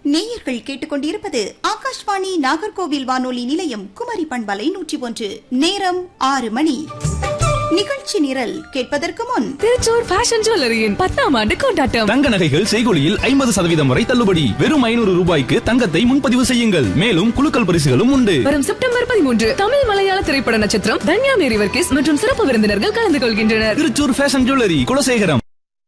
நேயர்கள் கேட்டுக்கொண்டிருப்பது ஆகாஷ்வாணி நாகர்கோவில் வானொலி நிலையம் குமரி பண்பலை நூற்றி ஒன்று நேரம் ஆறு மணி நிகழ்ச்சி நிரல் கேட்பதற்கு முன் திருச்சூர் ஃபேஷன் ஜுவல்லரியின் பத்தாம் ஆண்டு கொண்டாட்டம் தங்க நகைகள் செய்கொலியில் ஐம்பது சதவீதம் வரை தள்ளுபடி வெறும் ஐநூறு ரூபாய்க்கு தங்கத்தை முன்பதிவு செய்யுங்கள் மேலும் குலுக்கல் பரிசுகளும் உண்டு வரும் செப்டம்பர் பதிமூன்று தமிழ் மலையாள திரைப்பட நட்சத்திரம் தன்யா மேரி வர்க்கீஸ் மற்றும் சிறப்பு விருந்தினர்கள் கலந்து கொள்கின்றனர் திருச்சூர் ஃபேஷன் ஜுவல்லரி குலசேகரம்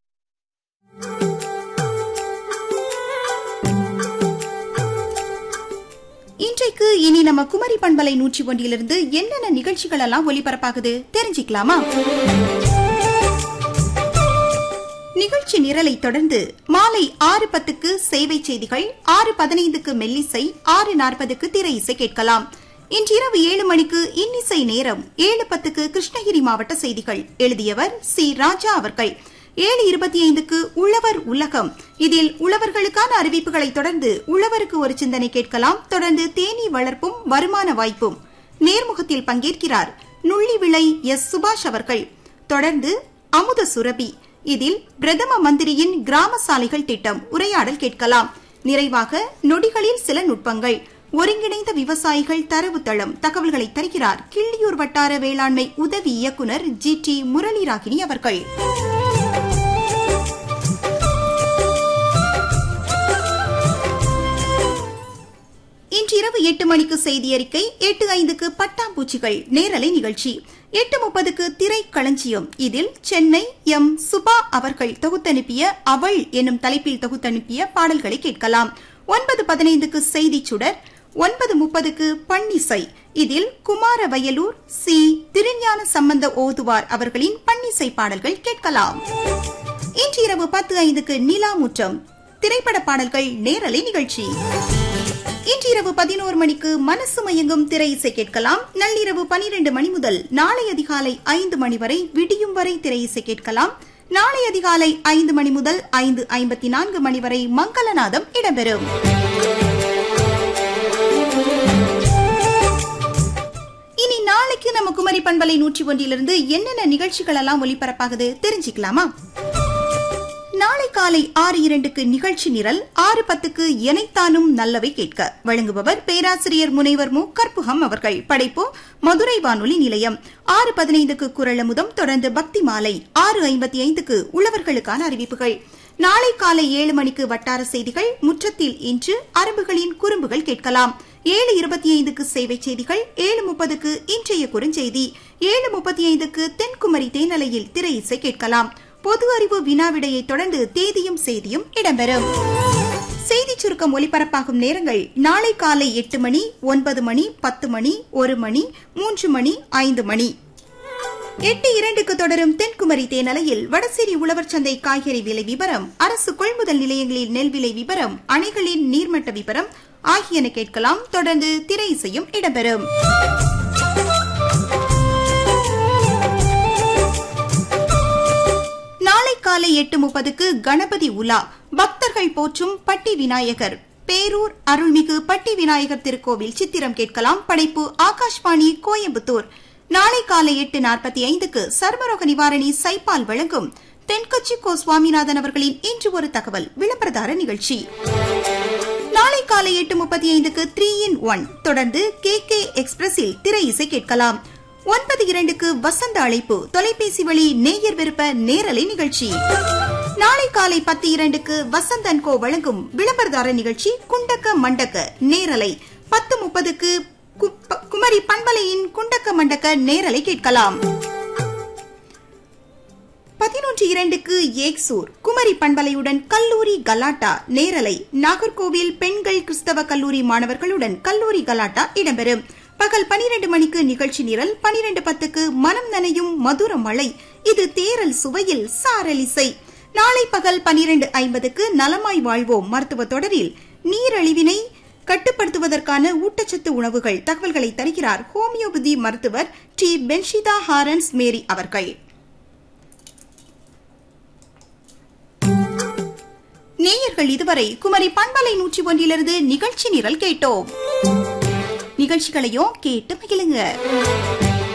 இன்றைக்கு இனி நம்ம குமரி பண்பலை நூற்றி ஒன்றிலிருந்து என்னென்ன நிகழ்ச்சிகள் எல்லாம் ஒலிபரப்பாகுது தெரிஞ்சுக்கலாமா நிகழ்ச்சி நிரலை தொடர்ந்து மாலை ஆறு பத்துக்கு சேவை செய்திகள் ஆறு பதினைந்துக்கு மெல்லிசை ஆறு நாற்பதுக்கு திரை இசை கேட்கலாம் இன்றிரவு ஏழு மணிக்கு இன்னிசை நேரம் ஏழு பத்துக்கு கிருஷ்ணகிரி மாவட்ட செய்திகள் எழுதியவர் சி ராஜா அவர்கள் ஏழு இருபத்தி ஐந்துக்கு உழவர் உலகம் இதில் உழவர்களுக்கான அறிவிப்புகளை தொடர்ந்து உழவருக்கு ஒரு சிந்தனை கேட்கலாம் தொடர்ந்து தேனீ வளர்ப்பும் வருமான வாய்ப்பும் நேர்முகத்தில் பங்கேற்கிறார் நுள்ளி விளை எஸ் சுபாஷ் அவர்கள் தொடர்ந்து அமுத சுரபி இதில் பிரதம மந்திரியின் கிராம சாலைகள் திட்டம் உரையாடல் கேட்கலாம் நிறைவாக நொடிகளில் சில நுட்பங்கள் ஒருங்கிணைந்த விவசாயிகள் தரவுத்தளம் தகவல்களை தருகிறார் கிள்ளியூர் வட்டார வேளாண்மை உதவி இயக்குநர் ஜி டி முரளிராகினி அவர்கள் இன்றிரவு எட்டு மணிக்கு செய்தி அறிக்கை எட்டு ஐந்துக்கு பட்டாம்பூச்சிகள் நேரலை நிகழ்ச்சி எட்டு முப்பதுக்கு திரைக்களஞ்சியம் இதில் சென்னை எம் சுபா அவர்கள் தொகுத்தனுப்பிய அவள் எனும் தலைப்பில் தொகுத்தனுப்பிய பாடல்களை கேட்கலாம் ஒன்பது பதினைந்துக்கு செய்தி சுடர் ஒன்பது முப்பதுக்கு பன்னிசை இதில் குமார வயலூர் சி திருஞான சம்பந்த ஓதுவார் அவர்களின் பன்னிசை பாடல்கள் கேட்கலாம் இன்று இரவு பத்து ஐந்துக்கு நிலாமுற்றம் திரைப்பட பாடல்கள் நேரலை நிகழ்ச்சி இன்று இரவு பதினோரு மணிக்கு மனசு மயங்கும் திரை இசை கேட்கலாம் நள்ளிரவு பனிரெண்டு மணி முதல் நாளை அதிகாலை ஐந்து மணி வரை விடியும் வரை திரை இசை கேட்கலாம் நாளை அதிகாலை ஐந்து மணி முதல் ஐந்து ஐம்பத்தி நான்கு மணி வரை மங்களநாதம் இடம்பெறும் இனி நாளைக்கு நம்ம குமரி பண்பலை நூற்றி ஒன்றிலிருந்து என்னென்ன நிகழ்ச்சிகள் எல்லாம் ஒலிபரப்பாகுது தெரிஞ்சுக்கலாமா நாளை காலை ஆறு இரண்டுக்கு நிகழ்ச்சி நிரல் ஆறு பத்துக்கு எனைத்தானும் நல்லவை கேட்க வழங்குபவர் பேராசிரியர் முனைவர் மு கற்புகம் அவர்கள் படைப்பு மதுரை வானொலி நிலையம் ஆறு பதினைந்துக்கு குரலமுதம் தொடர்ந்து பக்தி மாலை ஆறு ஐம்பத்தி ஐந்துக்கு உழவர்களுக்கான அறிவிப்புகள் நாளை காலை ஏழு மணிக்கு வட்டார செய்திகள் முற்றத்தில் இன்று அரபுகளின் குறும்புகள் கேட்கலாம் ஏழு இருபத்தி ஐந்துக்கு சேவை செய்திகள் ஏழு முப்பதுக்கு இன்றைய குறுஞ்செய்தி ஏழு முப்பத்தி ஐந்துக்கு தென்குமரி தேனலையில் திரை இசை கேட்கலாம் பொது அறிவு வினாவிடையை தொடர்ந்து தேதியும் செய்தியும் இடம்பெறும் செய்தி சுருக்கம் ஒலிபரப்பாகும் நேரங்கள் நாளை காலை எட்டு மணி ஒன்பது மணி பத்து மணி ஒரு மணி மூன்று மணி ஐந்து மணி எட்டு இரண்டுக்கு தொடரும் தென்குமரி தேனலையில் வடசேரி உழவர் சந்தை காய்கறி விலை விவரம் அரசு கொள்முதல் நிலையங்களில் நெல் விலை விவரம் அணைகளின் நீர்மட்ட விவரம் ஆகியன கேட்கலாம் தொடர்ந்து திரை இசையும் இடம்பெறும் நாளை காலை எட்டு முப்பதுக்கு கணபதி உலா பக்தர்கள் போற்றும் பட்டி விநாயகர் பேரூர் அருள்மிகு பட்டி விநாயகர் திருக்கோவில் சித்திரம் கேட்கலாம் படைப்பு ஆகாஷ்வாணி கோயம்புத்தூர் நாளை காலை எட்டு நாற்பத்தி ஐந்துக்கு சர்மரோக நிவாரணி சைபால் வழங்கும் தென்கட்சி கோ சுவாமிநாதன் அவர்களின் இன்று ஒரு தகவல் விளம்பரதார நிகழ்ச்சி நாளை காலை எட்டு முப்பத்தி ஐந்துக்கு த்ரீ இன் ஒன் தொடர்ந்து கே கே எக்ஸ்பிரஸில் திரை இசை கேட்கலாம் ஒன்பது இரண்டுக்கு வசந்த அழைப்பு தொலைபேசி வழி நேயர் விருப்ப நேரலை நிகழ்ச்சி நாளை காலை பத்து இரண்டுக்கு வசந்தன் கோ வழங்கும் விளம்பரதார நிகழ்ச்சி குண்டக்க மண்டக்க நேரலை பத்து முப்பதுக்கு குமரி பண்பலையின் குண்டக்க மண்டக்க நேரலை கேட்கலாம் பதினொன்று இரண்டுக்கு ஏக்சூர் குமரி பண்பலையுடன் கல்லூரி கலாட்டா நேரலை நாகர்கோவில் பெண்கள் கிறிஸ்தவ கல்லூரி மாணவர்களுடன் கல்லூரி கலாட்டா இடம்பெறும் பகல் பனிரெண்டு மணிக்கு நிகழ்ச்சி நிரல் பனிரெண்டு பத்துக்கு மனம் நனையும் மதுர மழை இது தேரல் சுவையில் சாரலிசை நாளை பகல் பனிரெண்டு ஐம்பதுக்கு நலமாய் வாழ்வோம் மருத்துவ தொடரில் நீரழிவினை கட்டுப்படுத்துவதற்கான ஊட்டச்சத்து உணவுகள் தகவல்களை தருகிறார் ஹோமியோபதி மருத்துவர் டி பென்ஷிதா ஹாரன்ஸ் மேரி அவர்கள் நேயர்கள் இதுவரை குமரி பண்பலை நூற்றி ஒன்றிலிருந்து நிகழ்ச்சி நிரல் கேட்டோம் நிகழ்ச்சிகளையும் கேட்டு மகிழுங்க